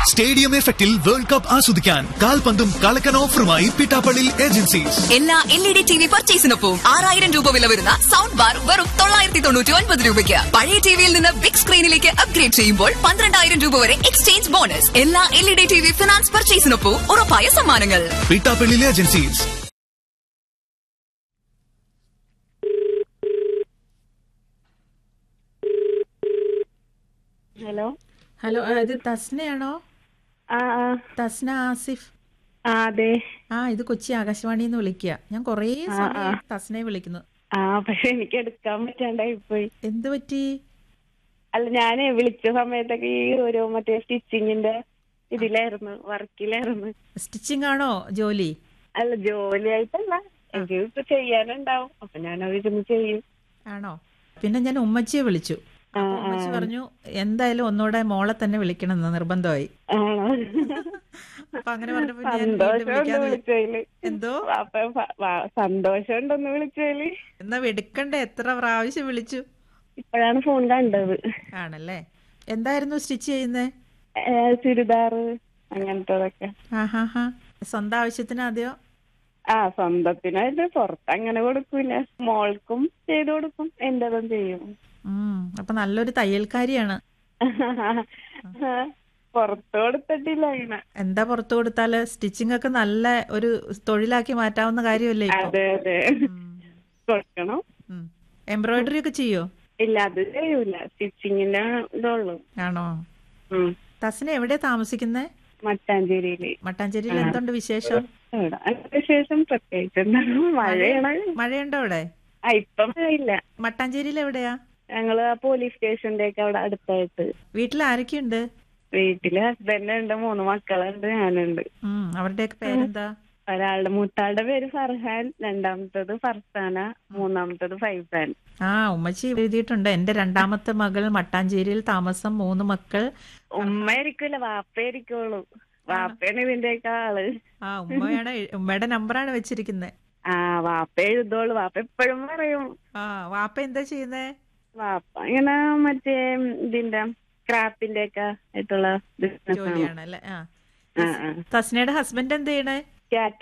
Stadium എഫക്റ്റിൽ world cup ആസ്വദിക്കാൻ കാൽപന്തും കളക്കൻ ഓഫറുമായി പിട്ടാപ്പള്ളി ഏജൻസീസ് എല്ലാ L E D T V പർച്ചേസിനൊപ്പം ആറായിരം രൂപ വില വരുന്ന സൗണ്ട് ബാർ വെറും തൊള്ളായിരത്തി തൊണ്ണൂറ്റി ഒൻപത് രൂപയ്ക്ക് പഴയ ടിവിയിൽ നിന്ന് ബിഗ് സ്ക്രീനിലേക്ക് അപ്ഗ്രേഡ് ചെയ്യുമ്പോൾ പന്ത്രണ്ടായിരം രൂപ വരെ എക്സ്ചേഞ്ച് ബോണസ് എല്ലാ L E D T V finance പർച്ചേസിനൊപ്പം ഉറപ്പായ സമ്മാനങ്ങൾ പിട്ടാപ്പള്ളി ഏജൻസീസ് ഹലോ ഹലോ ആ, ഇത് തസ്നയാണോ ആ ആ തസ്ന ആസിഫ് ആ അതെ ആ ഇത് കൊച്ചി ആകാശവാണിയിൽ നിന്ന് വിളിക്കുക ഞാൻ കുറേ സമയം തസ്നയെ വിളിക്കുന്നു ആ പക്ഷെ എനിക്ക് എടുക്കാൻ പറ്റാണ്ടായി പോയി എന്ത് പറ്റി അല്ല ഞാനേ വിളിച്ച സമയത്തൊക്കെ ഈ ഒരു മറ്റേ സ്റ്റിച്ചിങ്ങിന്റെ ഇതിലായിരുന്നു വർക്കിലായിരുന്നു സ്റ്റിച്ചിങ് ആണോ ജോലി അല്ല ജോലിയായിട്ടല്ല എനിക്ക് ഇപ്പൊ ചെയ്യാനുണ്ടാവും അപ്പൊ ഞാൻ ഇരുന്ന് ചെയ്യും ആണോ പിന്നെ ഞാൻ ഉമ്മച്ചിയെ വിളിച്ചു ആ, അപ്പൊ ഉമ്മച്ചി പറഞ്ഞു എന്തായാലും ഒന്നുകൂടെ മോളെ തന്നെ വിളിക്കണം എന്ന് നിർബന്ധമായി ആണോ അപ്പൊ അങ്ങനെ പറഞ്ഞപ്പോ ഞാൻ വീണ്ടും സന്തോഷമുണ്ട് വിളിക്കാന്ന് വിചാ- വിളിച്ചതില് എന്തോ അപ്പൊ ഫ- വ- സന്തോഷമുണ്ടെന്ന് വിളിച്ചതില് എന്നാ എടുക്കണ്ടേ എത്ര പ്രാവശ്യം വിളിച്ചു ഇപ്പോഴാണ് ഫോൺ കണ്ടത് ആണല്ലേ എന്തായിരുന്നു സ്റ്റിച്ച് ചെയ്യുന്നേ ഏ, ചുരിദാറ് അങ്ങനത്തതൊക്കെ ആ ഹാ ഹാ സ്വന്തം ആവശ്യത്തിന് ആദ്യോ ആ സ്വന്തത്തിനായിട്ട് പുറത്ത് അങ്ങനെ കൊടുക്കൂല മോൾക്കും ചെയ്തു കൊടുക്കും എന്റേതും ചെയ്യും ഉം അപ്പൊ നല്ലൊരു തയ്യൽക്കാരിയാണ് പുറത്ത് കൊടുത്തിട്ടില്ല അങ്ങനെ എന്താ പുറത്തു കൊടുത്താല് സ്റ്റിച്ചിങ് ഒക്കെ നല്ല ഒരു തൊഴിലാക്കി മാറ്റാവുന്ന കാര്യമല്ലേ ഇപ്പൊ അതെ അതെ കൊടുക്കണം എംബ്രോയിഡറി ഒക്കെ ചെയ്യോ ഇല്ല അത് ചെയ്യൂല സ്റ്റിച്ചിങ്ങിന്റെ ഇതുള്ളൂ ആണോ ഉം. തസിന് എവിടെയാ താമസിക്കുന്നേ മട്ടാഞ്ചേരിയില് മട്ടാഞ്ചേരിയിൽ എന്തുണ്ട് വിശേഷം ഇവിടെ അതിന് ശേഷം പ്രത്യേകിച്ച് എന്താണ് മഴയാണ് മഴയുണ്ടോ അവിടെ ആ ഇപ്പം മഴയില്ല മട്ടാഞ്ചേരിയിൽ എവിടെയാ ഞങ്ങള് ആ പോലീസ് സ്റ്റേഷന്റെ ഒക്കെ അവിടെ അടുത്തായിട്ട് വീട്ടിൽ ആരൊക്കെയുണ്ട് വീട്ടില് ഹസ്ബൻഡ് ഉണ്ട് മൂന്ന് മക്കളുണ്ട് ഞാനുണ്ട് ഉം അവരുടെയൊക്കെ പേരെന്താ ഒരാളുടെ മൂത്താളുടെ പേര് ഫർഹാൻ രണ്ടാമത്തത് ഫർസാന മൂന്നാമത്തത് ഫൈസാൻ ആ ഉമ്മച്ചി എഴുതിയിട്ടുണ്ട് എന്റെ രണ്ടാമത്തെ മകൾ മട്ടാഞ്ചേരിയിൽ താമസം മൂന്ന് മക്കൾ ഉമ്മ ആയിരിക്കൂല വാപ്പ ആയിരിക്കുള്ളൂ വാപ്പയാണ് ഇതിന്റെയൊക്കെ ആള് ആ ഉമ്മയാണ് എഴു- ഉമ്മയുടെ നമ്പറാണ് വെച്ചിരിക്കുന്നത് ആ വാപ്പ എഴുതോളൂ വാപ്പ എപ്പോഴും പറയും ആ വാപ്പ എന്താ ചെയ്യുന്നേ വാപ്പ ഇങ്ങനെ മറ്റേ ഇതിന്റെ ക്രാഫ്റ്റിന്റെ ഒക്കെ ആയിട്ടുള്ള ബിസിനസ് ആണ് ജോലിയാണ് അല്ലേ ആ ആ ആ തസ്നയുടെ ഹസ്ബൻഡ് എന്ത് ചെയ്യണേ